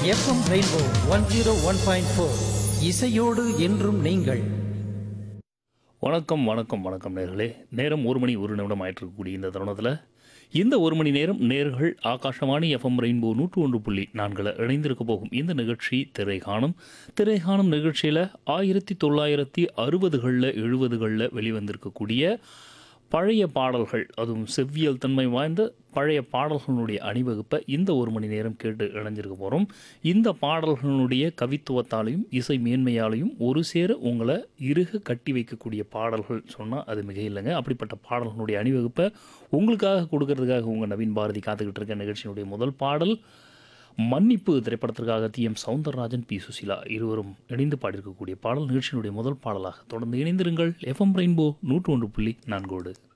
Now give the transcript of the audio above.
FM rainbow one zero one point four இசையோடு என்றும் நீங்கள் வணக்கம் வணக்கம் வணக்கம் நேர்களே நேரம் ஒரு மணி ஒரு நிமிடம் ஆயிட்டு இருக்கக்கூடிய இந்த தருணத்தில் இந்த ஒரு மணி நேரம் நேர்கள் ஆகாஷவாணி எஃப்எம் ரெயின்போ நூற்று ஒன்று புள்ளி நான்கில் இணைந்திருக்க போகும் இந்த நிகழ்ச்சி திரைகாணும் திரைகாணும் நிகழ்ச்சியில் ஆயிரத்தி தொள்ளாயிரத்தி அறுபதுகளில் எழுபதுகளில் வெளிவந்திருக்கக்கூடிய பழைய பாடல்கள் அதுவும் செவ்வியல் தன்மை வாய்ந்த பழைய பாடல்களுடைய அணிவகுப்பை இந்த ஒரு மணி நேரம் கேட்டு இணைஞ்சிருக்க போகிறோம் இந்த பாடல்களுடைய கவித்துவத்தாலையும் இசை மேன்மையாலையும் ஒரு சேர உங்களை இறுக கட்டி வைக்கக்கூடிய பாடல்கள் சொன்னால் அது மிக இல்லைங்க அப்படிப்பட்ட பாடல்களுடைய அணிவகுப்பை உங்களுக்காக கொடுக்கறதுக்காக உங்கள் நவீன் பாரதி காத்துக்கிட்டு இருக்க நிகழ்ச்சியினுடைய முதல் பாடல் மன்னிப்பு திரைப்படத்திற்காக T M Soundararajan P Susheela இருவரும் இணைந்து பாடியிருக்கக்கூடிய பாடல் நிகழ்ச்சியினுடைய முதல் பாடலாக தொடர்ந்து இணைந்திருங்கள் எஃப்எம் ரெயின்போ நூற்று ஒன்று புள்ளி நான்கோடு